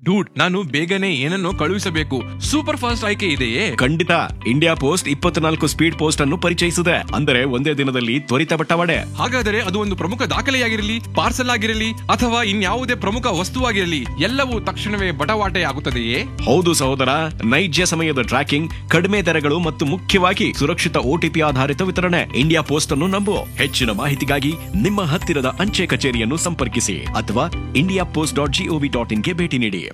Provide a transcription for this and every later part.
dude ನಾನು ಬೇಗನೆ ಏನನ್ನೋ ಕಳುಹಿಸಬೇಕು ಸೂಪರ್ ಫಾಸ್ಟ್ ಆಯ್ಕೆ ಇದೆಯೇ ಖಂಡಿತ ಇಂಡಿಯಾ ಪೋಸ್ಟ್ ಇಪ್ಪತ್ನಾಲ್ಕು ಸ್ಪೀಡ್ ಪೋಸ್ಟ್ ಅನ್ನು ಪರಿಚಯಿಸಿದೆ ಅಂದರೆ ಒಂದೇ ದಿನದಲ್ಲಿ ತ್ವರಿತ ಬಟ್ಟವಾಡೆ ಹಾಗಾದರೆ ಅದು ಒಂದು ಪ್ರಮುಖ ದಾಖಲೆಯಾಗಿರಲಿ ಪಾರ್ಸಲ್ ಆಗಿರಲಿ ಅಥವಾ ಇನ್ಯಾವುದೇ ಪ್ರಮುಖ ವಸ್ತುವಾಗಿರಲಿ ಎಲ್ಲವೂ ತಕ್ಷಣವೇ ಬಟವಾಟೆ ಆಗುತ್ತದೆಯೇ ಹೌದು ಸಹೋದರ ನೈಜ ಸಮಯದ ಟ್ರ್ಯಾಕಿಂಗ್ ಕಡಿಮೆ ದರಗಳು ಮತ್ತು ಮುಖ್ಯವಾಗಿ ಸುರಕ್ಷಿತ ಓಟಿಪಿ ಆಧಾರಿತ ವಿತರಣೆ ಇಂಡಿಯಾ ಪೋಸ್ಟ್ ಅನ್ನು ನಂಬು ಹೆಚ್ಚಿನ ಮಾಹಿತಿಗಾಗಿ ನಿಮ್ಮ ಹತ್ತಿರದ ಅಂಚೆ ಕಚೇರಿಯನ್ನು ಸಂಪರ್ಕಿಸಿ ಅಥವಾ India post dot G O V dot ಇನ್ಗೆ ಭೇಟಿ ನೀಡಿ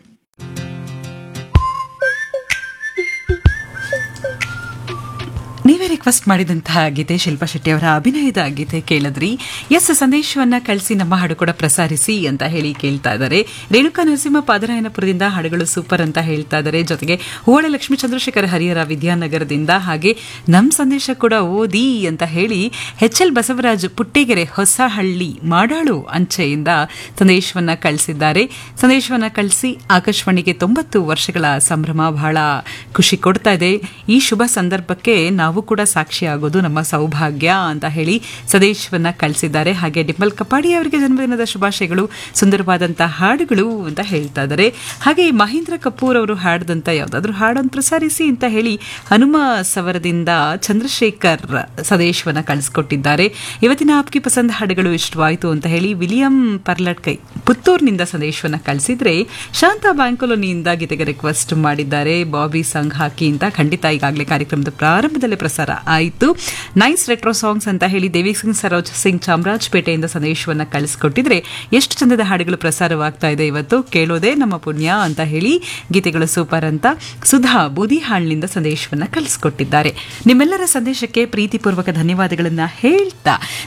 ನೀವೇ ರಿಕ್ವೆಸ್ಟ್ ಮಾಡಿದಂತಹ ಗೀತೆ ಶಿಲ್ಪಾ ಶೆಟ್ಟಿ ಅವರ ಅಭಿನಯದ ಗೀತೆ ಕೇಳಿದ್ರಿ ಎಸ್ ಸಂದೇಶವನ್ನ ಕಳಿಸಿ ನಮ್ಮ ಹಾಡು ಕೂಡ ಪ್ರಸಾರಿಸಿ ಅಂತ ಹೇಳಿ ಕೇಳ್ತಾ ಇದ್ದಾರೆ ರೇಣುಕಾ ನರಸಿಂಹ ಪಾದರಾಯನಪುರದಿಂದ ಹಾಡುಗಳು ಸೂಪರ್ ಅಂತ ಹೇಳ್ತಾ ಇದ್ದಾರೆ ಜೊತೆಗೆ ಹೂವಳೆ ಲಕ್ಷ್ಮೀ ಚಂದ್ರಶೇಖರ ಹರಿಹರ ವಿದ್ಯಾನಗರದಿಂದ ಹಾಗೆ ನಮ್ ಸಂದೇಶ ಕೂಡ ಓದಿ ಅಂತ ಹೇಳಿ ಎಚ್ ಎಲ್ ಬಸವರಾಜ್ ಪುಟ್ಟೆಗೆರೆ ಹೊಸಹಳ್ಳಿ ಮಾಡಾಳು ಅಂಚೆಯಿಂದ ಸಂದೇಶವನ್ನ ಕಳಿಸಿದ್ದಾರೆ ಸಂದೇಶವನ್ನ ಕಳಿಸಿ ಆಕಾಶವಾಣಿಗೆ ತೊಂಬತ್ತು ವರ್ಷಗಳ ಸಂಭ್ರಮ ಬಹಳ ಖುಷಿ ಕೊಡ್ತಾ ಇದೆ ಈ ಶುಭ ಸಂದರ್ಭಕ್ಕೆ ನಾವು ಕೂಡ ಸಾಕ್ಷಿಯಾಗೋದು ನಮ್ಮ ಸೌಭಾಗ್ಯ ಅಂತ ಹೇಳಿ ಸಂದೇಶವನ್ನ ಕಳಿಸಿದ್ದಾರೆ ಹಾಗೆ ಡಿಂಪಲ್ ಕಪಾಡಿ ಅವರಿಗೆ ಜನ್ಮದಿನದ ಶುಭಾಶಯಗಳು ಸುಂದರವಾದಂತಹ ಹಾಡುಗಳು ಅಂತ ಹೇಳ್ತಾ ಇದ್ದಾರೆ ಹಾಗೆ ಮಹೇಂದ್ರ ಕಪೂರ್ ಅವರು ಹಾಡಿದಂತ ಯಾವ್ದಾದ್ರು ಹಾಡನ್ನು ಪ್ರಸಾರಿಸಿ ಅಂತ ಹೇಳಿ ಹನುಮ ಸವರದಿಂದ ಚಂದ್ರಶೇಖರ್ ಸಂದೇಶವನ್ನ ಕಳಿಸ್ಕೊಟ್ಟಿದ್ದಾರೆ ಇವತ್ತಿನ ಆಪ್ಕಿ ಪಸಂದ್ ಹಾಡುಗಳು ಇಷ್ಟವಾಯಿತು ಅಂತ ಹೇಳಿ ವಿಲಿಯಂ ಪರ್ಲಟ್ಕೈ ಪುತ್ತೂರಿನಿಂದ ಸಂದೇಶವನ್ನ ಕಳಿಸಿದ್ರೆ ಶಾಂತಾ ಬ್ಯಾಂಕೋಲೋನಿಯಿಂದ ಗೀತೆಗೆ ರಿಕ್ವೆಸ್ಟ್ ಮಾಡಿದ್ದಾರೆ ಬಾಬಿ ಸಂಘ್ ಹಾಕಿ ಅಂತ ಖಂಡಿತ ಈಗಾಗಲೇ ಕಾರ್ಯಕ್ರಮದ ಪ್ರಾರಂಭದಲ್ಲೇ ಪ್ರಸಾರ ಆಯಿತು ನೈಸ್ ರೆಟ್ರೋ ಸಾಂಗ್ಸ್ ಅಂತ ಹೇಳಿ ದೇವಿ ಸಿಂಗ್ ಸರೋಜ್ ಸಿಂಗ್ ಚಾಮರಾಜಪೇಟೆಯಿಂದ ಸಂದೇಶವನ್ನ ಕಳಿಸ್ಕೊಟ್ಟಿದ್ರೆ ಎಷ್ಟು ಚಂದದ ಹಾಡುಗಳು ಪ್ರಸಾರವಾಗ್ತಾ ಇದೆ ಇವತ್ತು ಕೇಳೋದೇ ನಮ್ಮ ಪುಣ್ಯ ಅಂತ ಹೇಳಿ ಗೀತೆಗಳು ಸೂಪರ್ ಅಂತ ಸುಧಾ ಬೂದಿಹಾಳ್ನಿಂದ ಸಂದೇಶವನ್ನ ಕಳಿಸ್ಕೊಟ್ಟಿದ್ದಾರೆ ನಿಮ್ಮೆಲ್ಲರ ಸಂದೇಶಕ್ಕೆ ಪ್ರೀತಿಪೂರ್ವಕ ಧನ್ಯವಾದಗಳನ್ನ ಹೇಳ್ತಾ